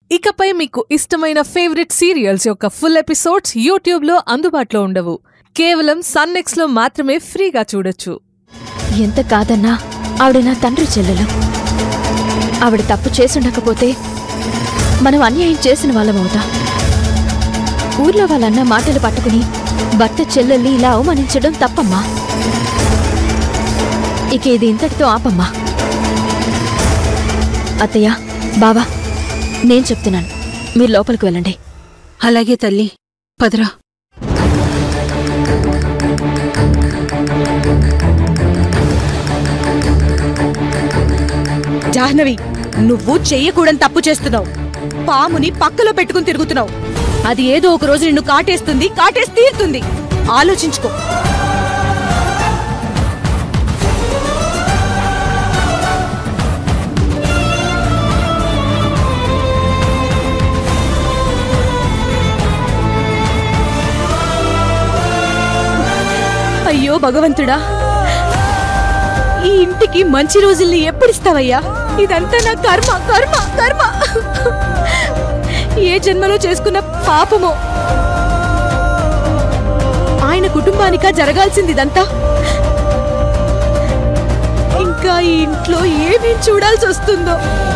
ఇకపై మీకు ఇష్టమైన ఫేవరెట్ సీరియల్స్ యొక్క ఫుల్ ఎపిసోడ్స్ యూట్యూబ్లో అందుబాటులో ఉండవు కేవలం సన్నెక్స్లో మాత్రమే ఫ్రీగా చూడొచ్చు ఎంత కాదన్నా ఆవిడ నా తండ్రి చెల్లెలు ఆవిడ తప్పు చేసుండకపోతే మనం అన్యాయం చేసిన వాళ్ళమవుతా ఊర్లో వాళ్ళన్న మాటలు పట్టుకుని భర్త చెల్లెల్ని ఇలా అవమానించడం తప్పమ్మా ఇక ఇది ఇంతటితో ఆపమ్మా అత్తయ్య బావా నేను చెప్తున్నాను మీరు లోపలికి వెళ్ళండి అలాగే తల్లి పదరా జాహ్నవి నువ్వు చెయ్యకూడని తప్పు చేస్తున్నావు పాముని పక్కలో పెట్టుకుని తిరుగుతున్నావు అది ఏదో ఒక రోజు నిన్ను కాటేస్తుంది కాటేసి తీరుతుంది ఆలోచించుకో అయ్యో భగవంతుడా ఈ ఇంటికి మంచి రోజుల్ని ఎప్పుడిస్తావయ్యా ఇదంతా నా కర్మ కర్మ కర్మ ఏ జన్మలో చేసుకున్న పాపమో ఆయన కుటుంబానికా జరగాల్సింది ఇదంతా ఇంకా ఈ ఇంట్లో ఏమేం చూడాల్సి వస్తుందో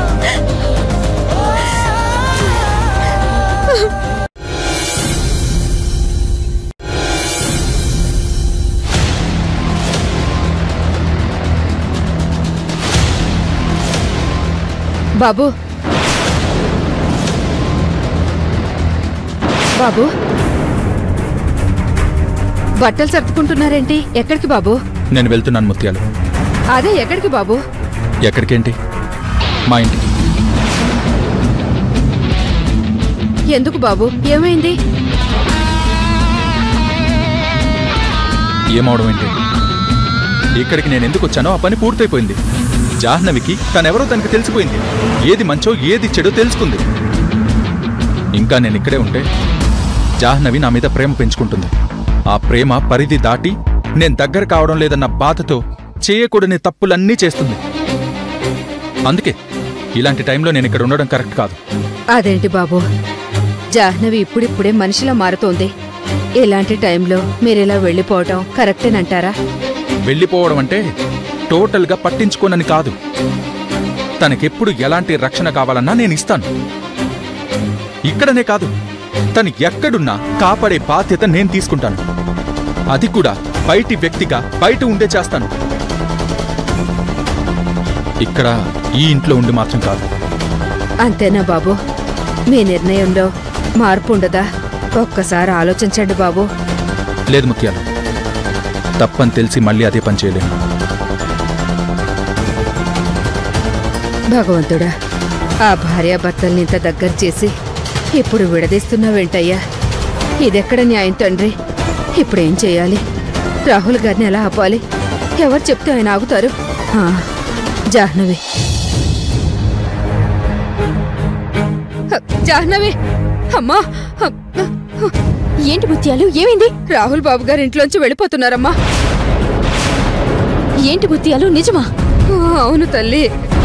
బాబు బాబు బట్టలు సర్దుకుంటున్నారేంటి ఎక్కడికి బాబు నేను వెళ్తున్నాను ముత్యాలు అదే ఎక్కడికి బాబు ఎక్కడికేంటి మా ఇంటికి ఎందుకు బాబు ఏమైంది ఏమవడం ఏంటి ఇక్కడికి నేను ఎందుకు వచ్చానో ఆ పని పూర్తయిపోయింది జాహ్నవికి తనెవరో తనకి తెలిసిపోయింది ఏది మంచో ఏది చెడో తెలుసుకుంది ఇంకా నేను ఇక్కడే ఉంటే జాహ్నవి నా మీద ప్రేమ పెంచుకుంటుంది ఆ ప్రేమ పరిధి దాటి నేను దగ్గర కావడం లేదన్న బాధతో చేయకూడని తప్పులన్నీ చేస్తుంది అందుకే ఇలాంటి టైంలో నేను ఇక్కడ ఉండడం కరెక్ట్ కాదు అదేంటి బాబు జాహ్నవి ఇప్పుడిప్పుడే మనిషిలా మారుతోంది ఇలాంటి టైంలో మీరిలా వెళ్ళిపోవటం కరెక్టేనంటారా వెళ్ళిపోవడం అంటే టోటల్గా పట్టించుకోనని కాదు తనకెప్పుడు ఎలాంటి రక్షణ కావాలన్నా నేను ఇస్తాను ఇక్కడనే కాదు తను ఎక్కడున్నా కాపాడే బాధ్యత నేను తీసుకుంటాను అది కూడా బయటి వ్యక్తిగా బయట ఉండే చేస్తాను ఇక్కడ ఈ ఇంట్లో ఉండి మాత్రం కాదు అంతేనా బాబు మీ నిర్ణయంలో మార్పు ఉండదా ఒక్కసారి ఆలోచించండి బాబు లేదు ముత్యాలు తప్పని తెలిసి మళ్ళీ అదే పని చేయలేను భగవంతుడా ఆ భార్యాభర్తల్ని ఇంత దగ్గర చేసి ఇప్పుడు విడదీస్తున్నావేంటయ్యా ఇదెక్కడ న్యాయం తండ్రి ఇప్పుడేం చేయాలి రాహుల్ గారిని ఎలా ఆపాలి ఎవరు చెప్తే ఆయన ఆగుతారు ఆ, జాహ్నవి హ, జాహ్నవి అమ్మా హ, ఏంటి ముత్యాలు ఏమైంది రాహుల్ బాబు గారి ఇంట్లోంచి వెళ్ళిపోతున్నారమ్మా ఏంటి ముత్యాలు నిజమా ఆ, అవును తల్లి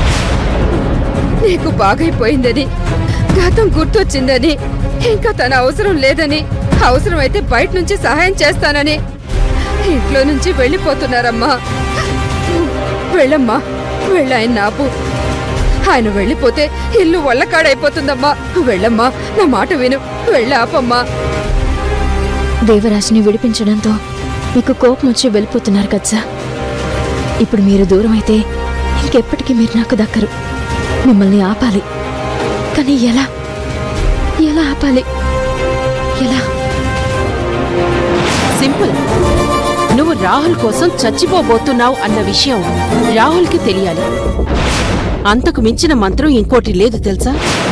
నీకు బాగైపోయిందని గతం గుర్తొచ్చిందని ఇంకా తన అవసరం లేదని అవసరమైతే బయట నుంచి సహాయం చేస్తానని ఇంట్లో నుంచి వెళ్ళిపోతున్నారమ్మా వెళ్ళమ్మా వెళ్ళాయన నాపు ఆయన వెళ్ళిపోతే ఇల్లు వల్లకాడైపోతుందమ్మా వెళ్ళమ్మా నా మాట విను వెళ్ళాపమ్మా దేవరాజుని విడిపించడంతో మీకు కోపం వచ్చి వెళ్ళిపోతున్నారు కదా ఇప్పుడు మీరు దూరం అయితే ఇంకెప్పటికీ మీరు నాకు దక్కరు మిమ్మల్ని ఆపాలి కానీ ఎలా ఎలా ఆపాలి ఎలా సింపుల్ నువ్వు రాహుల్ కోసం చచ్చిపోబోతున్నావు అన్న విషయం రాహుల్కి తెలియాలి అంతకు మించిన మంత్రం ఇంకోటి లేదు తెలుసా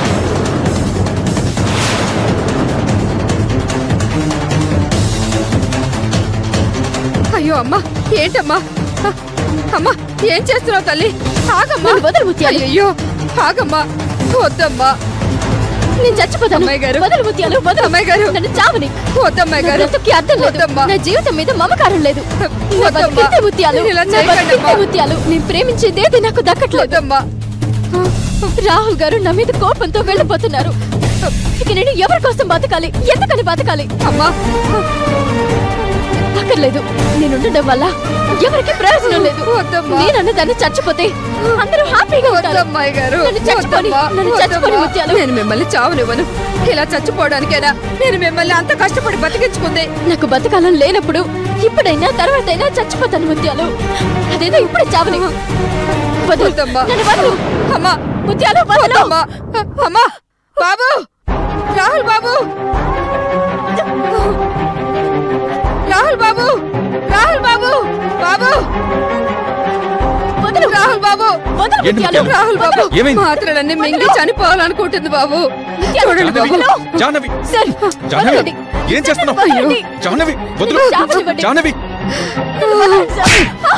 అయ్యో అమ్మా ఏంటమ్మా అ, అమ్మా ఏం చేస్తున్నావు తల్లి ఆగమ్మా నన్ను వదలు ముత్యాలు. అయ్యో ఆగమ్మా వద్దమ్మా నేను చచ్చిపోతాను అమ్మాయి గారు. వదలు ముత్యాలు వదలు అమ్మాయి గారు. నన్ను చావని వద్దమ్మాయి నా గారు బ్రతుక్కి అర్థం లేదు వద్దమ్మా. నా జీవితం మీద మమకారం లేదు నా వద్దమ్మా. బతికింతే ముత్యాలు ఇలా నా చేయకండి బతికింతే అమ్మా. ముత్యాలు నేను ప్రేమించేదేది నాకు దక్కట్లేదు వద్దమ్మా రాహుల్ గారు నా మీద కోపంతో వెళ్ళిపోతున్నారు ఇక నేను ఎవరి కోసం బతకాలి ఎందుకని బతకాలి అమ్మా అక్కర్లేదు నేనుండడం వల్ల ఎవరికి ప్రయోజనం లేదు వద్దమ్మా. నేనన్న దాన్ని చచ్చిపోతే అందరూ హ్యాపీగా ఉంటారు వద్దమ్మాయి గారు నన్ను చచ్చిపోని వద్దమ్మా, నన్ను చచ్చిపోని వద్దమ్మా. ముత్యాలు నేను మిమ్మల్ని చావనివ్వను ఇలా చచ్చిపోవడానికైనా నేను మిమ్మల్ని అంత కష్టపడి బతికించుకుంది నాకు బతకాలం లేనప్పుడు ఇప్పుడైనా తర్వాతైనా చచ్చిపోతాను ముత్యాలు అదేదో ఇప్పుడే చావని వదలు. వద్దమ్మా. నన్ను వదలు. అమ్మా ముత్యాలు వదలు. వద్దమ్మా అమ్మా బాబు రాహుల్ బాబు రాహుల్ బాబు రాహుల్ బాబు బాబు వదలు. రాహుల్ బాబు వదలు ఏంటి ముత్యాలు. ముత్యాలు? రాహుల్ బాబు వదలు. ఏమైంది? మాత్రలన్నీ మింగి చనిపోవాలనుకుంటుంది బాబు చూడండి బాబు జాహ్నవి జాహ్నవి సార్, జాహ్నవి వదలండి. ఏం చేస్తున్నావు వదలండి. జాహ్నవి వదులు చావనివ్వండి. జాహ్నవి నన్ను వదలండి, సార్. ఆ!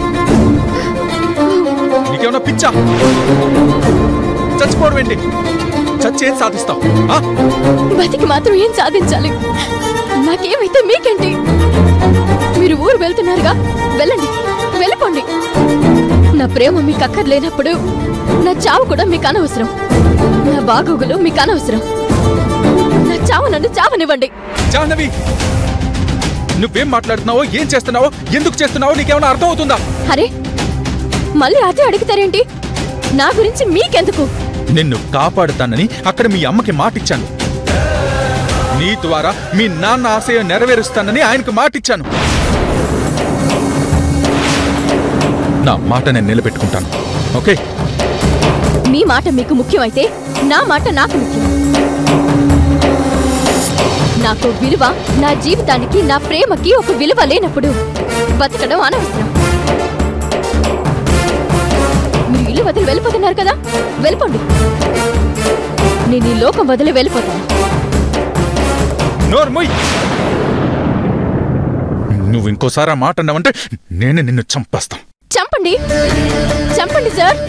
నీకేమన్నా పిచ్చా చచ్చిపోవడం ఏంటి చచ్చి ఏం సాధిస్తావు ఆ? బతికి మాత్రం ఏం సాధించాలి నాకేమైతే మీకేంటి మీరు ఊరు వెళ్తున్నారుగా వెళ్ళండి వెళ్ళిపోండి నా ప్రేమ మీకు అక్కర్లేనప్పుడు నా చావు కూడా మీకు అనవసరం నా బాగోగులు మీకు అనవసరం నా చావు నన్ను చావనివ్వండి జాహ్నవి నువ్వేం మాట్లాడుతున్నావో ఏం చేస్తున్నావో ఎందుకు చేస్తున్నావో నీకేమైనా అర్థం అవుతుందా అరే మళ్ళీ అదే అడుగుతారేంటి నా గురించి మీకెందుకు నిన్ను కాపాడుతానని అక్కడ మీ అమ్మకి మాటిచ్చాను నీ ద్వారా మీ నాన్న ఆశయం నెరవేరుస్తానని ఆయనకు మాటిచ్చాను నా మాట నేను నిలబెట్టుకుంటాను ఓకే మీ మాట మీకు ముఖ్యమైతే నా మాట నాకు ముఖ్యం నాకు విలువ నా జీవితానికి నా ప్రేమకి ఒక విలువ లేనప్పుడు బతకడం అనవసరం మీరు ఇల్లు వదిలి వెళ్ళిపోతున్నారు కదా వెళ్ళిపోండి నేను ఈ లోకం వదిలి వెళ్ళిపోతాను నోర్మొయ్ నువ్వు ఇంకోసారి ఆ మాట అన్నావంటే నేనే నిన్ను చంపేస్తాను చంపండి చంపండి సార్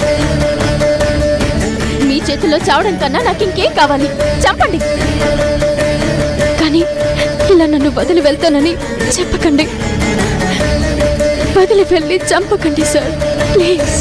మీ చేతుల్లో చావడం కన్నా నాకు ఇంకేం కావాలి చంపండి కానీ ఇలా నన్ను వదిలి వెళ్తానని చెప్పకండి వదిలి వెళ్ళి చంపకండి సార్ ప్లీజ్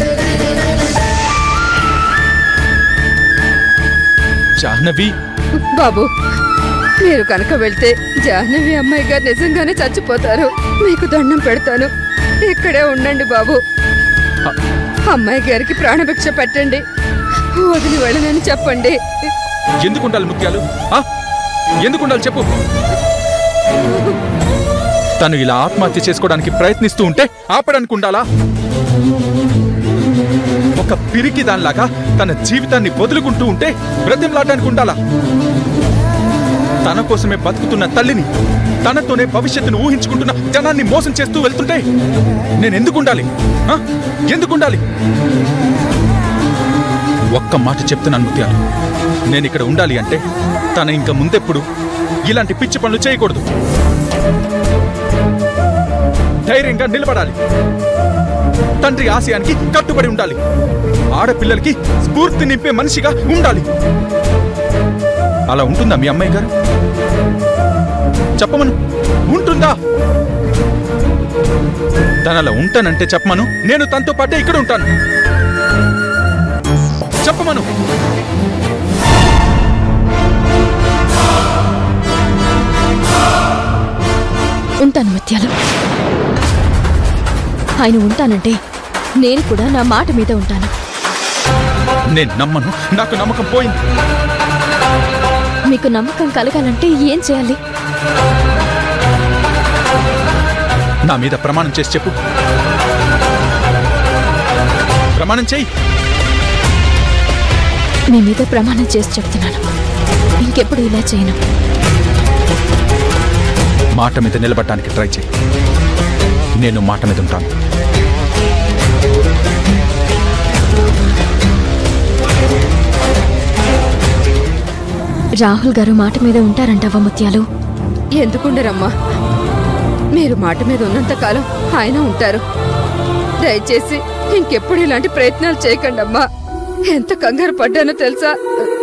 జాహ్నవి బాబు మీరు కనుక వెళ్తే జాహ్నవి అమ్మాయి గారు నిజంగానే చచ్చిపోతారు మీకు దండం పెడతాను ఇక్కడే ఉండండి బాబు అమ్మాయి గారికి ప్రాణభిక్ష పెట్టండి వదిలి వెళ్ళనని చెప్పండి ఎందుకు ఉండాలి ముత్యాలు ఆ? ఎందుకు ఉండాలి చెప్పు తను ఇలా ఆత్మహత్య చేసుకోవడానికి ప్రయత్నిస్తూ ఉంటే ఆపడానికి ఉండాలా ఒక పిరికి దానిలాగా తన జీవితాన్ని వదులుకుంటూ ఉంటే బ్రతిమలాడడానికి ఉండాలా తన కోసమే బతుకుతున్న తల్లిని తనతోనే భవిష్యత్తును ఊహించుకుంటున్న జనాన్ని మోసం చేస్తూ వెళ్తుంటే నేను ఎందుకు ఉండాలి ఆ? ఎందుకు ఉండాలి ఒక్క మాట చెప్తున్నాను ముత్యాలు నేను ఇక్కడ ఉండాలి అంటే తన ఇంకా ముందెప్పుడు ఇలాంటి పిచ్చి పనులు చేయకూడదు ధైర్యంగా నిలబడాలి తండ్రి ఆశయానికి కట్టుబడి ఉండాలి ఆడపిల్లలకి స్ఫూర్తి నింపే మనిషిగా ఉండాలి అలా ఉంటుందా మీ అమ్మాయి గారు చెప్పమను ఉంటుందా తను అలా ఉంటానంటే చెప్పమను నేను తనతో పాటే ఇక్కడ ఉంటాను చెప్పమను ఉంటాను ముత్యాలు ఆయన ఉంటానంటే నేను కూడా నా మాట మీద ఉంటాను నేను నమ్మను నాకు నమ్మకం పోయింది మీకు నమ్మకం కలగాలంటే ఏం చేయాలి నా మీద ప్రమాణం చేసి చెప్పు ప్రమాణం చేయి మీ మీద ప్రమాణం చేసి చెప్తున్నాను ఇంకెప్పుడు ఇలా చేయను మాట మీద నిలబడటానికి ట్రై చేయి నేను మాట మీద ఉంటాను రాహుల్ గారు మాట మీద ఉంటారంటావా ముత్యాలు ఎందుకుండరమ్మా మీరు మాట మీద ఉన్నంత కాలం ఆయన ఉంటారు దయచేసి ఇంకెప్పుడు ఇలాంటి ప్రయత్నాలు చేయకండి అమ్మా ఎంత కంగారు పడ్డానో తెలుసా